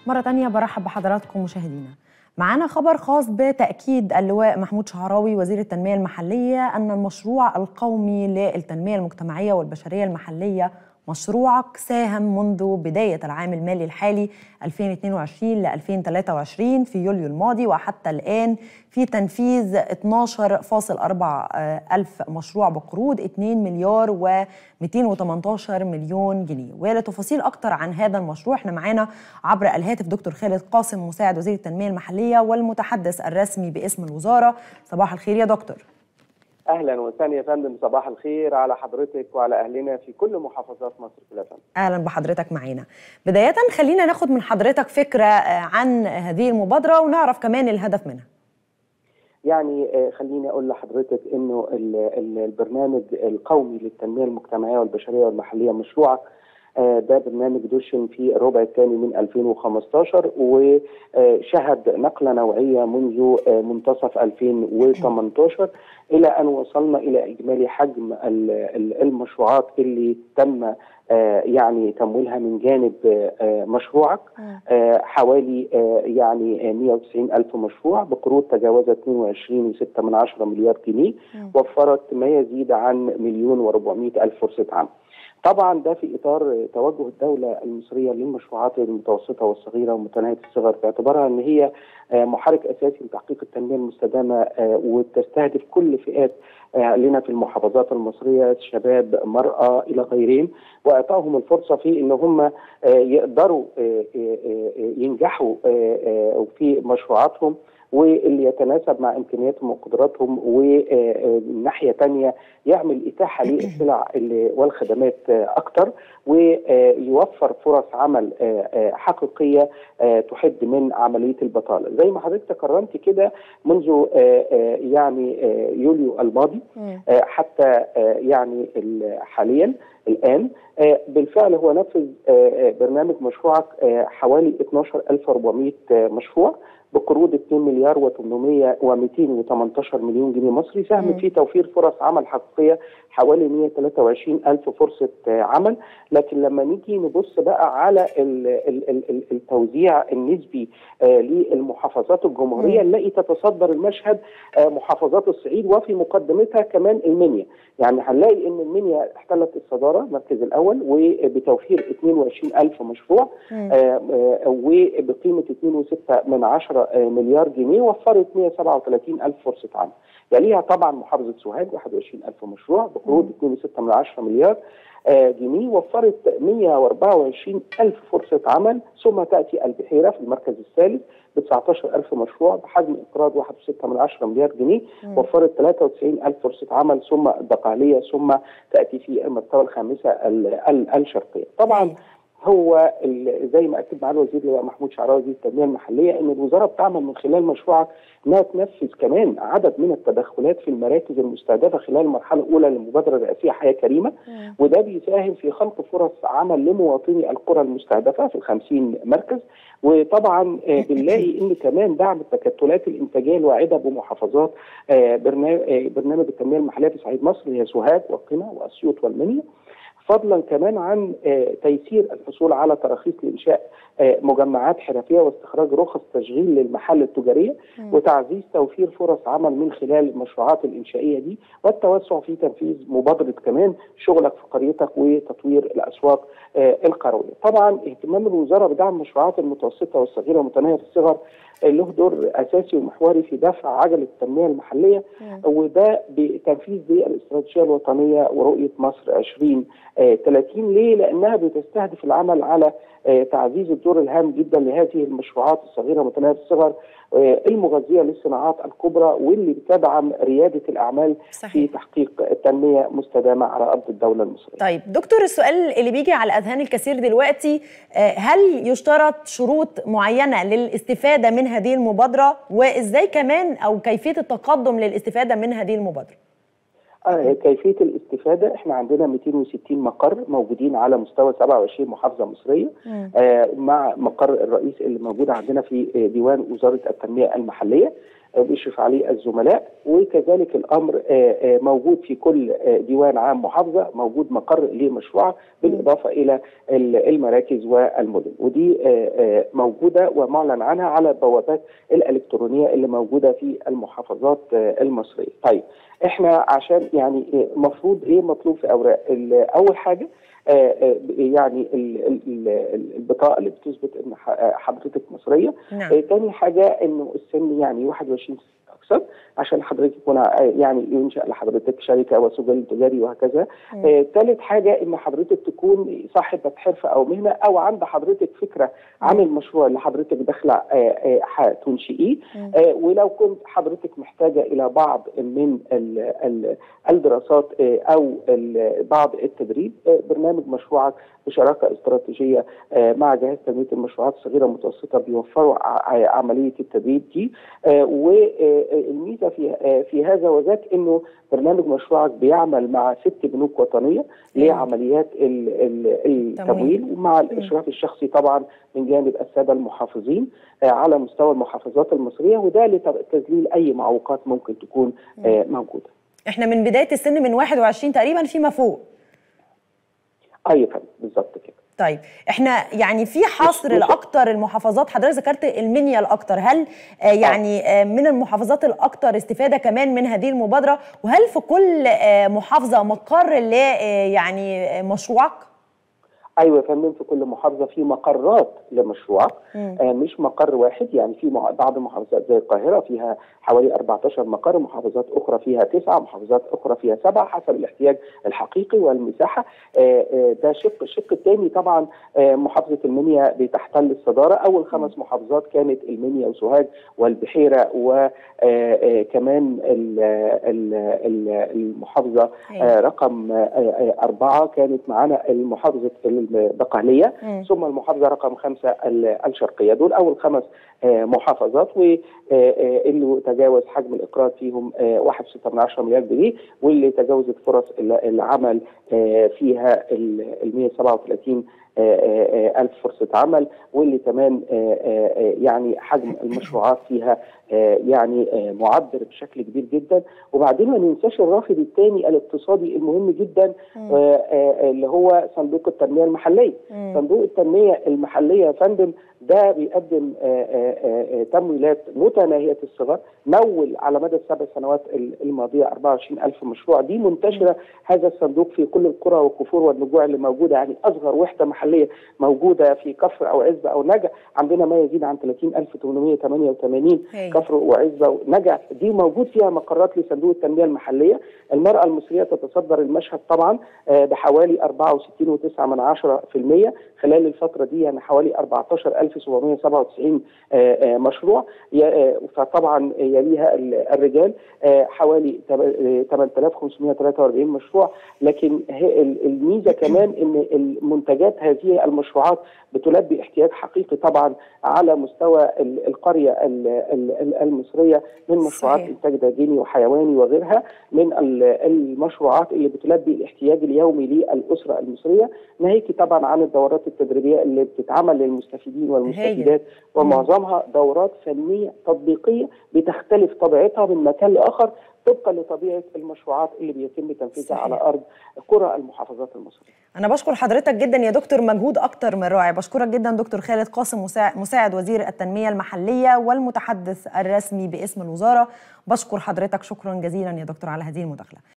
مرة تانية برحب بحضراتكم مشاهدينا معانا خبر خاص بتأكيد اللواء محمود شعراوي وزير التنمية المحلية أن المشروع القومي للتنمية المجتمعية والبشرية المحلية مشروعك ساهم منذ بداية العام المالي الحالي 2022 ل 2023 في يوليو الماضي وحتى الآن في تنفيذ 12.4 ألف مشروع بقروض 2 مليار و 218 مليون جنيه ولتفاصيل أكتر عن هذا المشروع احنا معانا عبر الهاتف دكتور خالد قاسم مساعد وزير التنمية المحلية والمتحدث الرسمي باسم الوزارة صباح الخير يا دكتور اهلا وسهلا يا فندم صباح الخير على حضرتك وعلى اهلنا في كل محافظات مصر كلها فندم اهلا بحضرتك معانا بدايه خلينا ناخد من حضرتك فكره عن هذه المبادره ونعرف كمان الهدف منها يعني خليني اقول لحضرتك انه البرنامج القومي للتنميه المجتمعيه والبشريه والمحليه مشروع ده برنامج دشن في الربع الثاني من 2015 وشهد نقله نوعيه منذ منتصف 2018 الى ان وصلنا الى اجمالي حجم المشروعات اللي تم يعني تمويلها من جانب مشروعك حوالي يعني 190 ألف مشروع بقروض تجاوزت 22.6 مليار جنيه وفرت ما يزيد عن مليون و400 ألف فرصة عمل طبعا ده في اطار توجه الدوله المصريه للمشروعات المتوسطه والصغيره ومتناهيه الصغر باعتبارها ان هي محرك اساسي لتحقيق التنميه المستدامه وتستهدف كل فئات لنا في المحافظات المصريه شباب مراه الى غيرهم واعطائهم الفرصه في ان هم يقدروا ينجحوا في مشروعاتهم واللي يتناسب مع امكانياتهم وقدراتهم والناحيه ثانيه يعمل اتاحه للسلع والخدمات اكثر ويوفر فرص عمل حقيقيه تحد من عمليه البطاله زي ما حضرتك تكرمت كده منذ يعني يوليو الماضي حتى يعني حاليا الان بالفعل هو نفذ برنامج مشروعك حوالي 12400 مشروع بقروض 2 مليار و800 و218 مليون جنيه مصري ساهمت في توفير فرص عمل حقيقيه حوالي 123 ألف فرصة عمل لكن لما نيجي نبص بقى على ال ال ال التوزيع النسبي للمحافظات الجمهورية نلاقي تتصدر المشهد محافظات الصعيد وفي مقدمتها كمان المنيا يعني هنلاقي ان المنيا احتلت الصدارة المركز الأول وبتوفير 22 ألف مشروع وبقيمة 2.6 من 10 مليار جنيه وفرت 137 ألف فرصة عمل يليها طبعا محافظه سوهاج 21000 مشروع بقروض 2.6 من 10 مليار جنيه وفرت 124 ألف فرصة عمل ثم تأتي البحيرة في المركز الثالث ب 19 ألف مشروع بحجم إقراض 1.6 من 10 مليار جنيه م. وفرت 93 ألف فرصة عمل ثم البقالية ثم تأتي في المرتبة الخامسة الشرقية طبعا م. هو زي ما اكد معالي الوزير اللواء محمود شعراوي وزير التنميه المحليه ان الوزاره بتعمل من خلال مشروعك انها تنفذ كمان عدد من التدخلات في المراكز المستهدفه خلال المرحله الاولى للمبادره الرئاسيه حياه كريمه وده بيساهم في خلق فرص عمل لمواطني القرى المستهدفه في ال 50 مركز وطبعا بنلاقي ان كمان دعم التكتلات الانتاجيه الواعده بمحافظات برنامج التنميه المحليه في صعيد مصر هي سوهاج وقنا واسيوط والمنيا فضلا كمان عن تيسير الحصول على تراخيص لانشاء مجمعات حرفيه واستخراج رخص تشغيل للمحل التجاريه م. وتعزيز توفير فرص عمل من خلال المشروعات الانشائيه دي والتوسع في تنفيذ مبادره كمان شغلك في قريتك وتطوير الاسواق القرويه. طبعا اهتمام الوزاره بدعم المشروعات المتوسطه والصغيره ومتناهيه الصغر له دور اساسي ومحوري في دفع عجله التنميه المحليه م. وده بتنفيذ الاستراتيجيه الوطنيه ورؤيه مصر 2030 ليه؟ لانها بتستهدف العمل على تعزيز الدور الهام جدا لهذه المشروعات الصغيره متناهيه الصغر المغذيه للصناعات الكبرى واللي بتدعم رياده الاعمال صحيح. في تحقيق تنميه مستدامه على ارض الدوله المصريه. طيب دكتور السؤال اللي بيجي على اذهان الكثير دلوقتي هل يشترط شروط معينه للاستفاده من هذه المبادره وازاي كمان او كيفيه التقدم للاستفاده من هذه المبادره؟ كيفيه الاستفاده احنا عندنا 260 مقر موجودين على مستوى 27 محافظه مصريه آه مع مقر الرئيس اللي موجود عندنا في ديوان وزاره التنميه المحليه بيشرف عليه الزملاء وكذلك الامر موجود في كل ديوان عام محافظه موجود مقر لمشروعه بالاضافه الى المراكز والمدن ودي موجوده ومعلن عنها على البوابات الالكترونيه اللي موجوده في المحافظات المصريه. طيب احنا عشان يعني المفروض ايه مطلوب في اوراق اول حاجه يعني البطاقه اللي بتثبت ان حضرتك مصريه نعم. تاني حاجه انه السن يعني 21 اكثر عشان حضرتك يكون يعني ينشا لحضرتك شركه وسجل تجاري وهكذا ثالث حاجه ان حضرتك تكون صاحبه حرفه او مهنه او عند حضرتك فكره عن المشروع اللي حضرتك داخله هتنشئيه ولو كنت حضرتك محتاجه الى بعض من ال ال الدراسات او بعض التدريب برنامج مشروعك بشراكه استراتيجيه مع جهاز تنميه المشروعات الصغيره والمتوسطه بيوفروا عمليه التدريب دي والميزه في في هذا وذاك انه برنامج مشروعك بيعمل مع ست بنوك وطنيه لعمليات التمويل ومع الاشراف الشخصي طبعا من جانب الساده المحافظين على مستوى المحافظات المصريه وده لتذليل اي معوقات ممكن تكون موجوده. احنا من بدايه السن من 21 تقريبا فيما فوق. ايوه بالظبط كده. طيب احنا يعني في حصر لاكثر المحافظات حضرتك ذكرت المنيا الاكثر هل آه يعني آه من المحافظات الاكثر استفاده كمان من هذه المبادره وهل في كل آه محافظه مقر ل يعني مشروعك ايوه يا فندم في كل محافظه في مقرات لمشروعك آه مش مقر واحد يعني في بعض المحافظات زي القاهره فيها حوالي 14 مقر محافظات اخرى فيها تسعه محافظات اخرى فيها سبعه حسب الاحتياج الحقيقي والمساحه آه آه ده شق الشق الثاني طبعا آه محافظه المنيا بتحتل الصداره اول خمس محافظات كانت المنيا وسوهاج والبحيره وكمان المحافظه آه رقم آه اربعه كانت معانا محافظه البقاليه ثم المحافظه رقم خمسه الشرقيه دول اول خمس محافظات واللي تجاوز حجم الاقراض فيهم 1.6 مليار جنيه واللي تجاوزت فرص العمل فيها ال 137 ألف فرصة عمل واللي كمان يعني حجم المشروعات فيها يعني معبر بشكل كبير جدا وبعدين ما ننساش الرافد الثاني الاقتصادي المهم جدا اللي هو صندوق التنمية المحلية صندوق التنمية المحلية يا فندم ده بيقدم تمويلات متناهية الصغر مول على مدى السبع سنوات الماضية 24 ألف مشروع دي منتشرة هذا الصندوق في كل القرى والكفور والنجوع اللي موجودة يعني أصغر وحدة محلية موجودة في كفر أو عزبة أو نجع عندنا ما يزيد عن 30888 كفر وعزبة ونجع دي موجود فيها مقرات لصندوق التنمية المحلية المرأة المصرية تتصدر المشهد طبعا بحوالي 64.9% خلال الفترة دي يعني حوالي 14797 مشروع فطبعا يليها الرجال حوالي 8543 مشروع لكن الميزه كمان ان المنتجات هذه المشروعات بتلبي احتياج حقيقي طبعا على مستوى القريه المصريه من مشروعات انتاج داجيني وحيواني وغيرها من المشروعات اللي بتلبي الاحتياج اليومي للاسره المصريه ناهيك طبعا عن الدورات التدريبيه اللي بتتعمل للمستفيدين والمستفيدات ومعظمها دورات فنيه تطبيقيه بتختلف طبيعتها من مكان لاخر طبقا لطبيعه المشروعات اللي بيتم تنفيذها على ارض قرى المحافظات المصريه. انا بشكر حضرتك جدا يا دكتور مجهود اكتر من رائع بشكرك جدا دكتور خالد قاسم مساعد وزير التنميه المحليه والمتحدث الرسمي باسم الوزاره بشكر حضرتك شكرا جزيلا يا دكتور على هذه المداخله